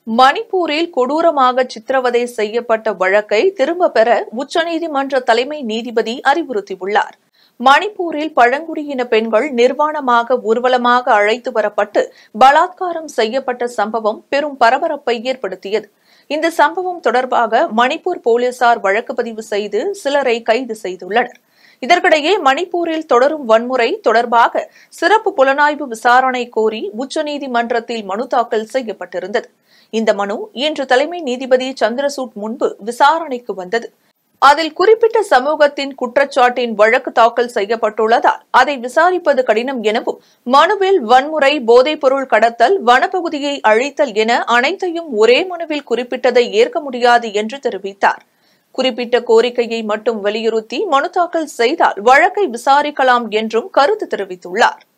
மணிப்பூரில் கொடூரமாக சித்திரவதை செய்யப்பட்ட வழக்கை திரும்ப பெற உச்சநீதிமன்ற தலைமை நீதிபதி அறிவுறுத்தியுள்ளார் மணிப்பூரில் பழங்குடியின பெண்கள் நிர்வாணமாக ஊர்வலமாக அழைத்து வரப்பட்டு பலாத்காரம் செய்யப்பட்ட சம்பவம் பெரும் பரபரப்பை ஏற்படுத்தியது இந்த சம்பவம் தொடர்பாக மணிப்பூர் போலீசார் வழக்கு பதிவு செய்து சிலரை கைது செய்துள்ளனர் இதற்கிடையே மணிப்பூரில் தொடரும் வன்முறை தொடர்பாக சிறப்பு புலனாய்வு விசாரணை கோரி உச்சநீதிமன்றத்தில் மனு தாக்கல் செய்யப்பட்டிருந்தது இந்த மனு இன்று தலைமை நீதிபதி சந்திரசூட் முன்பு விசாரணைக்கு வந்தது அதில் குறிப்பிட்ட சமூகத்தின் குற்றச்சாட்டின் வழக்கு தாக்கல் செய்யப்பட்டுள்ளதால் அதை விசாரிப்பது கடினம் எனவும் மனுவில் வன்முறை போதைப்பொருள் கடத்தல் வனப்பகுதியை அழித்தல் என அனைத்தையும் ஒரே மனுவில் குறிப்பிட்டதை ஏற்க முடியாது என்று தெரிவித்தார் குறிப்பிட்ட கோரிக்கையை மட்டும் வலியுறுத்தி மனு தாக்கல் செய்தால் வழக்கை விசாரிக்கலாம் என்றும் கருத்து தெரிவித்துள்ளார்